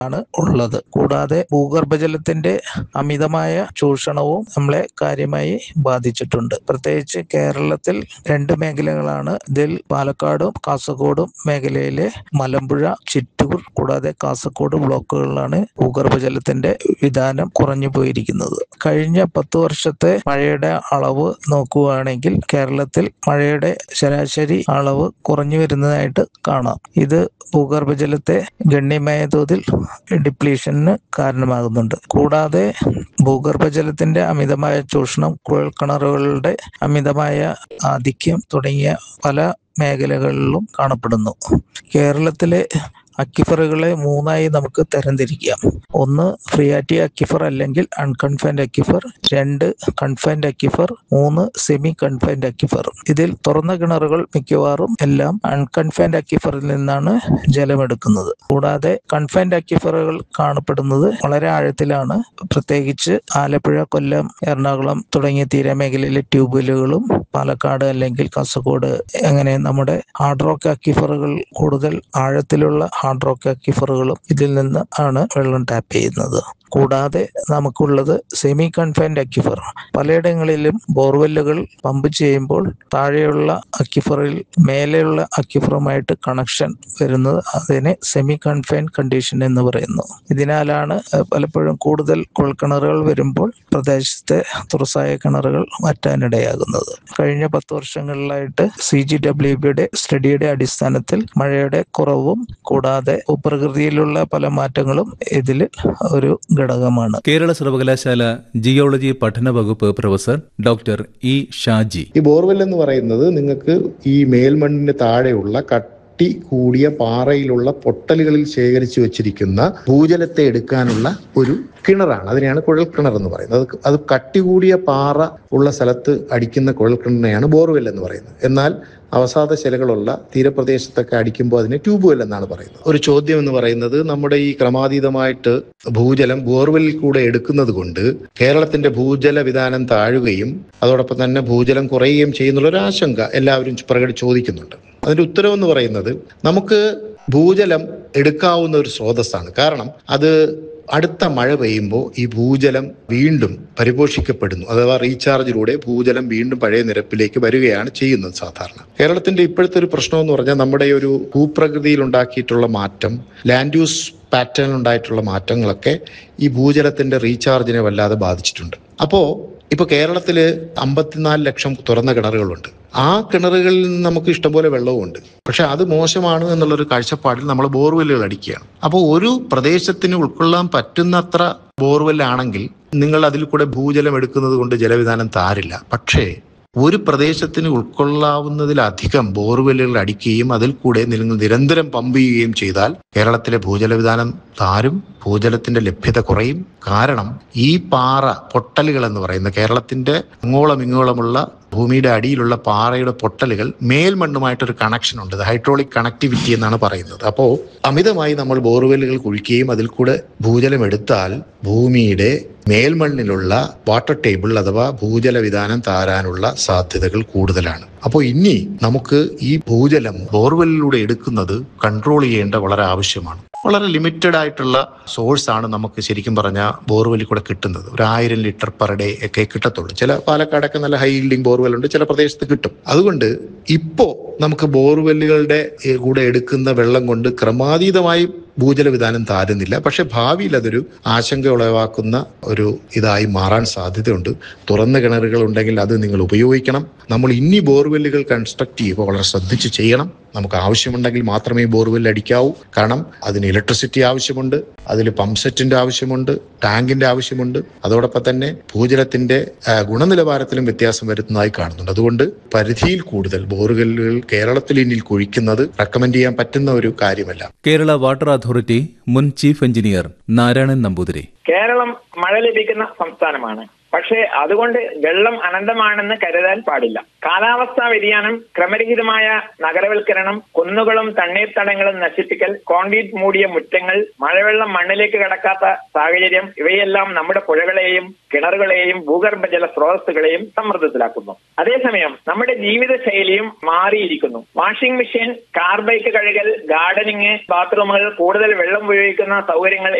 ആണ് ഉള്ളത് കൂടാതെ ഭൂഗർഭജലത്തിന്റെ അമിതമായ ചൂഷണവും നമ്മളെ കാര്യമായി ബാധിച്ചിട്ടുണ്ട് പ്രത്യേകിച്ച് കേരളത്തിൽ രണ്ട് മേഖലകളാണ് ഇതിൽ പാലക്കാടും കാസർഗോഡും മേഖലയിലെ മലമ്പുഴ ചിറ്റൂർ കൂടാതെ കാസർഗോഡ് ബ്ലോക്കുകളിലാണ് ഭൂഗർഭജലത്തിന്റെ വിധാനം കുറഞ്ഞു പോയിരിക്കുന്നത് കഴിഞ്ഞ പത്ത് വർഷത്തെ മഴയുടെ അളവ് നോക്കുകയാണെങ്കിൽ കേരളത്തിൽ മഴയുടെ ശരാശരി അളവ് കുറഞ്ഞു വരുന്നതായിട്ട് കാണാം ഇത് ഭൂഗർഭജലത്തെ ഗണ്യമായ തോതിൽ ഡിപ്ലീഷന് കാരണമാകുന്നുണ്ട് കൂടാതെ ഭൂഗർഭജലത്തിന്റെ അമിതമായ ചൂഷണം കുഴൽക്കിണറുകളുടെ അമിതമായ ആധിക്യം തുടങ്ങിയ പല മേഖലകളിലും കാണപ്പെടുന്നു കേരളത്തിലെ അക്വിഫറുകളെ മൂന്നായി നമുക്ക് തരംതിരിക്കാം ഒന്ന് ഫ്രിയാറ്റി അക്വിഫർ അല്ലെങ്കിൽ അൺകൺഫൈൻഡ് അക്വിഫർ രണ്ട് കൺഫൈൻഡ് അക്വിഫർ മൂന്ന് സെമി കൺഫൈൻഡ് അക്വിഫർ ഇതിൽ തുറന്ന കിണറുകൾ മിക്കവാറും എല്ലാം അൺകൺഫൈൻഡ് അക്വിഫറിൽ നിന്നാണ് ജലമെടുക്കുന്നത് കൂടാതെ കൺഫൈൻഡ് അക്വിഫറുകൾ കാണപ്പെടുന്നത് വളരെ ആഴത്തിലാണ് പ്രത്യേകിച്ച് ആലപ്പുഴ കൊല്ലം എറണാകുളം തുടങ്ങിയ തീരമേഖലയിലെ ട്യൂബുവലുകളും പാലക്കാട് അല്ലെങ്കിൽ കാസർഗോഡ് അങ്ങനെ നമ്മുടെ ഹാർഡ് റോക്ക് അക്വിഫറുകൾ കൂടുതൽ ആഴത്തിലുള്ള ഹാർഡ് റോക്ക് അക്വിഫറുകളും ഇതിൽ നിന്ന് ആണ് വെള്ളം ടാപ്പ് ചെയ്യുന്നത് കൂടാതെ നമുക്കുള്ളത് സെമി കൺഫൈൻഡ് അക്വിഫർ പലയിടങ്ങളിലും ബോർവെല്ലുകൾ പമ്പ് ചെയ്യുമ്പോൾ താഴെയുള്ള അക്വിഫറിൽ മേലെയുള്ള അക്വിഫറുമായിട്ട് കണക്ഷൻ വരുന്നത് അതിനെ സെമി കൺഫൈൻഡ് കണ്ടീഷൻ എന്ന് പറയുന്നു ഇതിനാലാണ് ഏഹ്, പലപ്പോഴും കൂടുതൽ കുഴൽക്കിണറുകൾ വരുമ്പോൾ പ്രദേശത്തെ തുറസായ കിണറുകൾ മാറ്റാനിടയാകുന്നത് കഴിഞ്ഞ പത്ത് വർഷങ്ങളിലായിട്ട് സി ജി ഡബ്ല്യു ബിയുടെ സ്റ്റഡിയുടെ അടിസ്ഥാനത്തിൽ മഴയുടെ കുറവും കൂടാതെ ഭൂപ്രകൃതിയിലുള്ള പല മാറ്റങ്ങളും ഇതിൽ ഒരു ഘടകമാണ് കേരള സർവകലാശാല ജിയോളജി പഠന വകുപ്പ് പ്രൊഫസർ ഡോക്ടർ ഇ ഷാജി ഈ ബോർവെൽ എന്ന് പറയുന്നത് നിങ്ങൾക്ക് ഈ മേൽമണ്ണിന് താഴെയുള്ള കട്ടി കൂടിയ പാറയിലുള്ള പൊട്ടലുകളിൽ ശേഖരിച്ചു വെച്ചിരിക്കുന്ന ഭൂജലത്തെ എടുക്കാനുള്ള ഒരു കിണറാണ് അതിനെയാണ് കുഴൽ കിണർ എന്ന് പറയുന്നത് അത് അത് കട്ടി കൂടിയ പാറ ഉള്ള സ്ഥലത്ത് അടിക്കുന്ന കുഴൽ കിണറിനെയാണ് ബോർവെൽ എന്ന് പറയുന്നത് എന്നാൽ അവസാദ ശിലകളുള്ള തീരപ്രദേശത്തൊക്കെ അടിക്കുമ്പോൾ അതിനെ ട്യൂബ്വെൽ എന്നാണ് പറയുന്നത് ഒരു ചോദ്യം എന്ന് പറയുന്നത് നമ്മുടെ ഈ ക്രമാതീതമായിട്ട് ഭൂജലം ബോർവെല്ലിൽ കൂടെ എടുക്കുന്നത് കൊണ്ട് കേരളത്തിന്റെ ഭൂജല വിധാനം താഴുകയും അതോടൊപ്പം തന്നെ ഭൂജലം കുറയുകയും ചെയ്യുന്നുള്ള ഒരു ആശങ്ക എല്ലാവരും പ്രകടി ചോദിക്കുന്നുണ്ട് അതിന്റെ ഉത്തരവെന്ന് പറയുന്നത് നമുക്ക് ഭൂജലം എടുക്കാവുന്ന ഒരു സ്രോതസ്സാണ് കാരണം അത് അടുത്ത മഴ പെയ്യുമ്പോൾ ഈ ഭൂജലം വീണ്ടും പരിപോഷിക്കപ്പെടുന്നു അഥവാ റീചാർജിലൂടെ ഭൂജലം വീണ്ടും പഴയ നിരപ്പിലേക്ക് വരികയാണ് ചെയ്യുന്നത് സാധാരണ കേരളത്തിന്റെ ഇപ്പോഴത്തെ ഒരു പ്രശ്നം എന്ന് പറഞ്ഞാൽ നമ്മുടെ ഈ ഒരു ഭൂപ്രകൃതിയിൽ ഉണ്ടാക്കിയിട്ടുള്ള മാറ്റം ലാൻഡ് യൂസ് പാറ്റേണിൽ ഉണ്ടായിട്ടുള്ള മാറ്റങ്ങളൊക്കെ ഈ ഭൂജലത്തിന്റെ റീചാർജിനെ വല്ലാതെ ബാധിച്ചിട്ടുണ്ട് അപ്പോ ഇപ്പൊ കേരളത്തില് അമ്പത്തിനാല് ലക്ഷം തുറന്ന കിണറുകളുണ്ട് ആ കിണറുകളിൽ നിന്ന് നമുക്ക് ഇഷ്ടംപോലെ വെള്ളവുമുണ്ട് പക്ഷെ അത് മോശമാണ് എന്നുള്ളൊരു കാഴ്ചപ്പാടിൽ നമ്മൾ ബോർവെല്ലുകൾ അടിക്കുകയാണ് അപ്പോൾ ഒരു പ്രദേശത്തിന് ഉൾക്കൊള്ളാൻ പറ്റുന്നത്ര ബോർവെല്ലാണെങ്കിൽ നിങ്ങൾ അതിൽ കൂടെ ഭൂജലം എടുക്കുന്നത് കൊണ്ട് ജലവിധാനം താരില്ല പക്ഷേ ഒരു പ്രദേശത്തിന് ഉൾക്കൊള്ളാവുന്നതിലധികം ബോർവെല്ലുകൾ അടിക്കുകയും അതിൽ കൂടെ നിങ്ങൾ നിരന്തരം പമ്പ് ചെയ്യുകയും ചെയ്താൽ കേരളത്തിലെ ഭൂജല വിധാനം താരും ഭൂജലത്തിന്റെ ലഭ്യത കുറയും കാരണം ഈ പാറ പൊട്ടലുകൾ എന്ന് പറയുന്ന കേരളത്തിന്റെ അങ്ങോളം ഇങ്ങോളമുള്ള ഭൂമിയുടെ അടിയിലുള്ള പാറയുടെ പൊട്ടലുകൾ മേൽമണ്ണുമായിട്ടൊരു കണക്ഷൻ ഉണ്ട് ഹൈഡ്രോളിക് കണക്ടിവിറ്റി എന്നാണ് പറയുന്നത് അപ്പോൾ അമിതമായി നമ്മൾ ബോർവെല്ലുകൾ കുഴിക്കുകയും അതിൽ കൂടെ ഭൂജലം എടുത്താൽ ഭൂമിയുടെ മേൽമണ്ണിലുള്ള വാട്ടർ ടേബിൾ അഥവാ ഭൂജല വിധാനം താരാനുള്ള സാധ്യതകൾ കൂടുതലാണ് അപ്പോൾ ഇനി നമുക്ക് ഈ ഭൂജലം ബോർവെല്ലിലൂടെ എടുക്കുന്നത് കൺട്രോൾ ചെയ്യേണ്ട വളരെ ആവശ്യമാണ് വളരെ ലിമിറ്റഡ് ആയിട്ടുള്ള സോഴ്സ് ആണ് നമുക്ക് ശരിക്കും പറഞ്ഞാൽ ബോർവെല്ലിൽ കൂടെ കിട്ടുന്നത് ഒരു ആയിരം ലിറ്റർ പെർ ഡേ ഒക്കെ കിട്ടത്തുള്ളൂ ചില പാലക്കാടൊക്കെ നല്ല ഹൈ ഈൽഡിംഗ് ബോർവെൽ ഉണ്ട് ചില പ്രദേശത്ത് കിട്ടും അതുകൊണ്ട് ഇപ്പോ നമുക്ക് ബോർവെല്ലുകളുടെ ഏ, കൂടെ എടുക്കുന്ന വെള്ളം കൊണ്ട് ക്രമാതീതമായി ഭൂജല വിധാനം താരുന്നില്ല പക്ഷെ ഭാവിയിൽ അതൊരു ആശങ്ക ഉളവാക്കുന്ന ഒരു ഇതായി മാറാൻ സാധ്യതയുണ്ട് തുറന്ന കിണറുകൾ ഉണ്ടെങ്കിൽ അത് നിങ്ങൾ ഉപയോഗിക്കണം നമ്മൾ ഇനി ബോർവെല്ലുകൾ കൺസ്ട്രക്ട് ചെയ്യുമ്പോൾ വളരെ ശ്രദ്ധിച്ച് ചെയ്യണം നമുക്ക് ആവശ്യമുണ്ടെങ്കിൽ മാത്രമേ ബോർവെൽ അടിക്കാവൂ കാരണം അതിന് ഇലക്ട്രിസിറ്റി ആവശ്യമുണ്ട് അതിൽ പമ്പ് സെറ്റിന്റെ ആവശ്യമുണ്ട് ടാങ്കിന്റെ ആവശ്യമുണ്ട് അതോടൊപ്പം തന്നെ ഭൂജലത്തിന്റെ ആ, ഗുണനിലവാരത്തിലും വ്യത്യാസം വരുന്നതായി കാണുന്നുണ്ട് അതുകൊണ്ട് പരിധിയിൽ കൂടുതൽ ബോർവെല്ലുകൾ കേരളത്തിൽ ഇനി കുഴിക്കുന്നത് റെക്കമെൻഡ് ചെയ്യാൻ പറ്റുന്ന ഒരു കാര്യമല്ല കേരള വാട്ടർ അതോറിറ്റി മുൻ ചീഫ് എഞ്ചിനീയർ നാരായണൻ നമ്പൂതിരി കേരളം മഴ ലഭിക്കുന്ന സംസ്ഥാനമാണ് പക്ഷേ അതുകൊണ്ട് വെള്ളം അനന്തമാണെന്ന് കരുതാൻ പാടില്ല കാലാവസ്ഥാ വ്യതിയാനം ക്രമരഹിതമായ നഗരവൽക്കരണം കുന്നുകളും തണ്ണീർത്തടങ്ങളും നശിപ്പിക്കൽ കോൺക്രീറ്റ് മൂടിയ മുറ്റങ്ങൾ മഴവെള്ളം മണ്ണിലേക്ക് കടക്കാത്ത സാഹചര്യം ഇവയെല്ലാം നമ്മുടെ പുഴകളെയും കിണറുകളെയും ഭൂഗർഭജല സ്രോതസ്സുകളെയും സമ്മർദ്ദത്തിലാക്കുന്നു അതേസമയം നമ്മുടെ ജീവിതശൈലിയും മാറിയിരിക്കുന്നു വാഷിംഗ് മെഷീൻ കാർ ബൈക്ക് കഴുകൽ ഗാർഡനിങ് ബാത്റൂമുകൾ കൂടുതൽ വെള്ളം ഉപയോഗിക്കുന്ന സൗകര്യങ്ങൾ